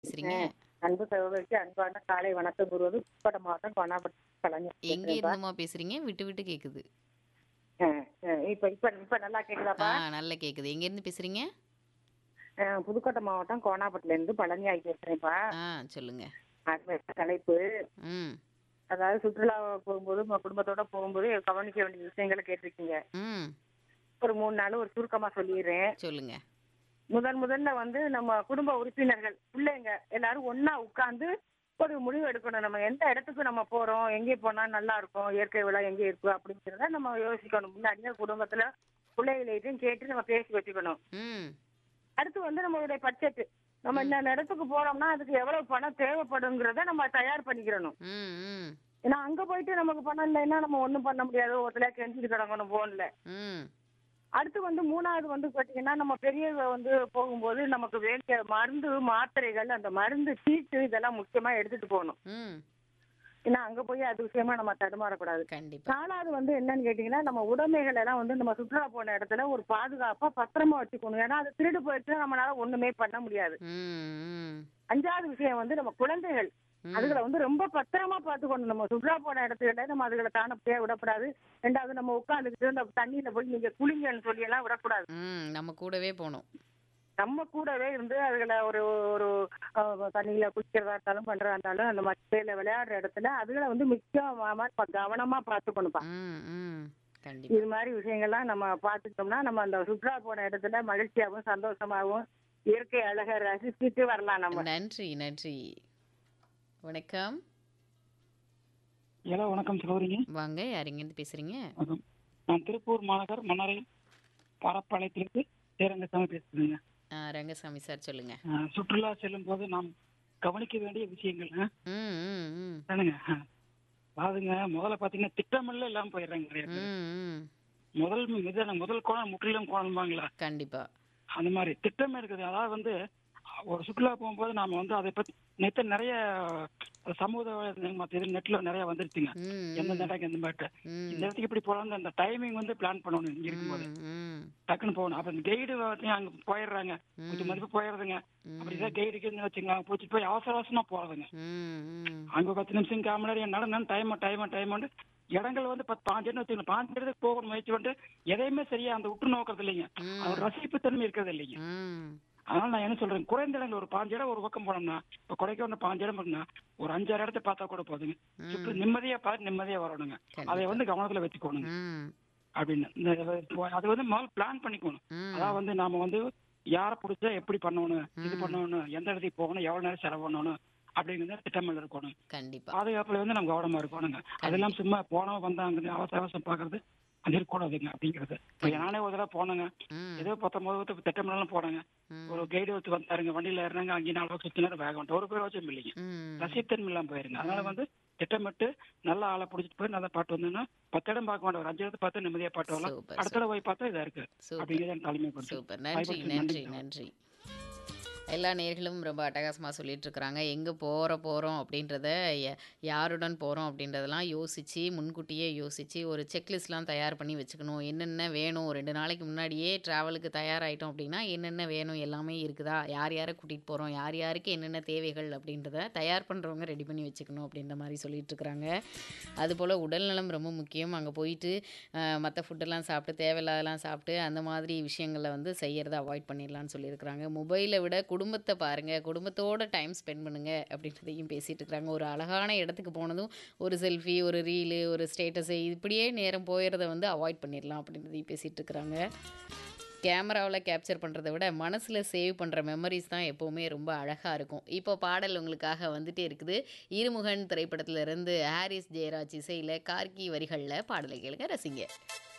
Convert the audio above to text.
பேசுறீங்க? அன்பு சகோதரிக்கு அன்பான காலை வணக்கம் கூறுவது புதுக்கோட்டை மாவட்டம் கோனாப்பட்டி கலைஞர் எங்க பேசுறேன்ப்பா. இருந்துமா பேசுறீங்க? விட்டு விட்டு கேக்குது. ஆ, ஆ, இப்ப இப்ப இப்ப நல்லா ஆ கேக்குதாப்பா நல்லா கேக்குது. எங்க இருந்து பேசுறீங்க? ஆ, புதுக்கோட்டை மாவட்டம் கோனாப்பட்டில இருந்து பழனியாய் பேசுறேன்ப்பா ஆ சொல்லுங்க. அடுத்த தலைப்பு ம். அதாவது சுற்றுலா போகும்போது உங்க குடும்பத்தோட போகும்போது கவனிக்க வேண்டிய விஷயங்களை கேட்டிருக்கீங்க ம். ஒரு மூணு நாள் ஒரு சுருக்கமா சொல்லிடுறேன் சொல்லுங்க. முதன் முதல்ல வந்து நம்ம குடும்ப உறுப்பினர்கள் பிள்ளைங்க எல்லாரும் ஒண்ணா உட்கார்ந்து ஒரு முடிவு எடுக்கணும் நம்ம எந்த இடத்துக்கு நம்ம போறோம் எங்கே போனா நல்லா இருக்கும் இயற்கை விழா எங்கே இருக்கு அப்படிங்கிறத நம்ம யோசிக்கணும் முன்னாடியே குடும்பத்துல பிள்ளைகளையும் கேட்டு நம்ம பேசி வச்சுக்கணும் ம். அடுத்து வந்து நம்மளுடைய பட்ஜெட் நம்ம இந்த இடத்துக்கு போறோம்னா அதுக்கு எவ்வளவு பணம் தேவைப்படுங்கிறத நம்ம தயார் பண்ணிக்கிறணும் ம். ம். ஏன்னா அங்க போயிட்டு நமக்கு பணம் இல்லைன்னா நம்ம ஒண்ணும் பண்ண முடியாது ஒருத்தல கெஞ்சிட்டு கிடக்கணும் போன்ல ம். அடுத்து வந்து மூணாவது வந்து பாத்தீங்கன்னா நம்ம பெரியவங்க வந்து போகும்போது நமக்கு வேண்டிய மருந்து மாத்திரைகள் அந்த மருந்து சீட்டு இதெல்லாம் முக்கியமா எடுத்துட்டு போகணும் ம். ஏன்னா அங்க போய் அது விஷயமா நம்ம தடுமாறக்கூடாது கண்டிப்பா. நாலாவது வந்து என்னன்னு கேட்டீங்கன்னா நம்ம உடைமைகள் எல்லாம் வந்து நம்ம சுற்றுலா போன இடத்துல ஒரு பாதுகாப்பா பத்திரமா வச்சுக்கணும் ஏன்னா அது திருடு போயிடுச்சுன்னா நம்மளால ஒண்ணுமே பண்ண முடியாது ம். ம். அஞ்சாவது விஷயம் வந்து நம்ம குழந்தைகள் ம். அதுகளை வந்து ரொம்ப பத்திரமா பாத்துக்கணும் நம்ம சுற்றுலா போன இடத்துல நம்ம அதுகளை தானப்படியா விடக்கூடாது ரெண்டாவது நம்ம உட்காந்துக்கிட்டு அந்த தண்ணியில போய் நீங்க குளிங்கன்னு சொல்லி எல்லாம் விடக்கூடாது ம். நம்ம கூடவே போணும். நம்ம கூடவே இருந்து அதுகளை ஒரு ஒரு அஹ், தண்ணியில குளிக்கிறதா இருந்தாலும் பண்றதா இருந்தாலும் அந்த மட்டையில விளையாடுற இடத்துல அதுகளை வந்து முக்கியமா ப- கவனமா பாத்துக்கணும்ப்பா ம். ம். கண்டிப்பா. இது மாதிரி விஷயங்கள்லாம் நம்ம பாத்துக்கிட்டோம்னா நம்ம அந்த சுற்றுலா போன இடத்துல மகிழ்ச்சியாகவும் சந்தோஷமாகவும் இயற்கை அழகை ரசிச்சுட்டு வரலாம் நம்ம நன்றி நன்றி. வணக்கம். ஹலோ வணக்கம் சகோதரிங்க வாங்க யார் எங்க இருந்து பேசுறீங்க? வணக்கம் நான் திருப்பூர் மாநகர் மன்னரை பரப்பாளையத்திலிருந்து சேரங்கசாமி பேசுறேங்க ஆ, ரங்கசாமி சார் சொல்லுங்க. அஹ், சுற்றுலா செல்லும் போது நாம் கவனிக்க வேண்டிய விஷயங்கள் அஹ், ம். ம். ம். தானுங்க அஹ். அதாவதுங்க முதல்ல பாத்தீங்கன்னா திட்டமில்ல இல்லாம போயிடுறாங்க நிறைய பேர் ம். ம். முதல் மித முதல் கோணம் முற்றிலும் கோணம்பாங்களா கண்டிப்பா. அந்த மாதிரி திட்டம் இருக்குது அதாவது வந்து ஒரு சுற்றுலா போகும்போது நாம வந்து அதை பத்தி நேற்று நிறைய சமூக வலைதளங்கள் மத்த இது நெட்ல நிறைய வந்துருச்சுங்க ம். எந்தெந்த இடத்துக்கு எந்த மாதிரி ம். இந்த இடத்துக்கு இப்படி போலாம் அந்த டைமிங் வந்து பிளான் பண்ணணும் இங்க இருக்கும்போது ம். ம். டக்குன்னு போகணும் அப்ப இந்த கைடு அங்க போயிடுறாங்க கொஞ்சம் மதிப்பு போயிடுறதுங்க அப்படிதான் கைடுக்கு வச்சுக்கலாம் போச்சு போய் அவசர அவசரமா போறதுங்க ம். ம். அங்க பத்து நிமிஷம் கால் மணி நேரம் நடந்தா டைம் டைம் டைம் வந்து இடங்கள் வந்து பத்து பாஞ்சு இடம் வச்சுக்கணும் பாஞ்சு இடத்துக்கு போக முயற்சி பண்ணிட்டு எதையுமே சரியா அந்த உற்று நோக்கிறது இல்லைங்க ம். அது ரசிப்பு தன்மை இருக்கிறது இல்லைங்க ம். அதனால நான் என்ன சொல்றேன் குறைந்த இடங்கள் ஒரு பாஞ்சு இடம் ஒரு பக்கம் போனோம்னா இப்ப கொடைக்கானல் பாஞ்சு இடம் இருக்குன்னா ஒரு அஞ்சாறு இடத்த பார்த்தா கூட போதுங்க சுற்றி நிம்மதியா பார்த்து நிம்மதியா வரணுங்க கண்டிப்பா. அதை வந்து கவனத்துல வச்சுக்கோணுங்க ம். அப்படின்னு இந்த அது வந்து முதல்ல பிளான் பண்ணிக்கணும் ம். அதான் வந்து நாம வந்து யாரை பிடிச்சா எப்படி பண்ணணும் இது பண்ணணும் எந்த இடத்துக்கு போகணும் எவ்வளவு நேரம் செலவு பண்ணணும் அப்படிங்கிறத திட்டமிடல் இருக்கணும் கண்டிப்பா பாதுகாப்புல வந்து நம்ம கவனமா இருக்கணுங்க அதெல்லாம் சும்மா போனவங்க வந்தாங்க அவசர அவசரம் பாக்குறது அது இருக்கக்கூடாதுங்க அப்படிங்கிறது இப்ப நானே ஒரு தடவை போனேங்க ம். ஏதோ பத்தொன்பது திட்டமிடலாம் போனேங்க ம். ஒரு கைடு ஒருத்தர் வந்தாருங்க வண்டியில ஏறினாங்க அங்கே நாலு பக்கம் சுத்தி நேரம் வேக வந்துட்டு ஒரு பேர் வச்சும் இல்லைங்க ம். ரசித்தன்மை இல்லாம போயிருங்க அதனால வந்து திட்டமிட்டு நல்ல ஆளை பிடிச்சிட்டு போய் நல்லா பாட்டு வந்தோம்னா பத்து இடம் பார்க்க வேண்டாம் ஒரு அஞ்சு இடத்தை பார்த்து நிம்மதியா பாட்டு வரலாம் சூப்பர், அடுத்த இடம் போய் பார்த்தா இதா இருக்கு சூப்பர். அப்படிங்கிறது என் தலைமை கொடுத்து சூப்பர் நன்றி நன்றி நன்றி எல்லா நேர்களும் ரொம்ப அட்டகாசமாக சொல்லிட்டு இருக்கிறாங்க எங்கே போகிற போகிறோம் அப்படின்றத ய- யாருடன் போகிறோம் அப்படின்றதெல்லாம் யோசித்து முன்கூட்டியே யோசித்து ஒரு செக்லிஸ்ட்லாம் தயார் பண்ணி வச்சுக்கணும் என்னென்ன வேணும் ரெண்டு நாளைக்கு முன்னாடியே ட்ராவலுக்கு தயாராகிட்டோம் அப்படின்னா என்னென்ன வேணும் எல்லாமே இருக்குதா யார் யாரை கூட்டிகிட்டு போகிறோம் யார் யாருக்கு என்னென்ன தேவைகள் அப்படின்றத தயார் பண்ணுறவங்க ரெடி பண்ணி வச்சுக்கணும் அப்படின்ற மாதிரி சொல்லிட்டு இருக்கிறாங்க அதுபோல் உடல்நலம் ரொம்ப முக்கியம் அங்கே போயிட்டு மற்ற ஃபுட்டெல்லாம் சாப்பிட்டு தேவையில்லாதெல்லாம் சாப்பிட்டு அந்த மாதிரி விஷயங்களை வந்து செய்யறதை அவாய்ட் பண்ணிடலாம்னு சொல்லியிருக்கிறாங்க மொபைலை விட குடும்பத்தை பாருங்கள் குடும்பத்தோட டைம் ஸ்பெண்ட் பண்ணுங்க அப்படின்றதையும் பேசிகிட்டு இருக்கிறாங்க ஒரு அழகான இடத்துக்கு போனதும் ஒரு செல்ஃபி ஒரு ரீலு ஒரு ஸ்டேட்டஸு இப்படியே நேரம் போயிடுறத வந்து அவாய்ட் பண்ணிடலாம் அப்படின்றதையும் பேசிகிட்டு இருக்கிறாங்க கேமராவில் கேப்சர் பண்ணுறதை விட மனசில் சேவ் பண்ணுற மெமரிஸ் தான் எப்போவுமே ரொம்ப அழகாக இருக்கும் இப்போ பாடல் உங்களுக்காக வந்துட்டே இருக்குது இருமுகன் திரைப்படத்துல இருந்து ஹாரிஸ் ஜெயராஜ் இசையில் கார்கி வரிகளில் பாடலை கேளுங்க ரசிங்க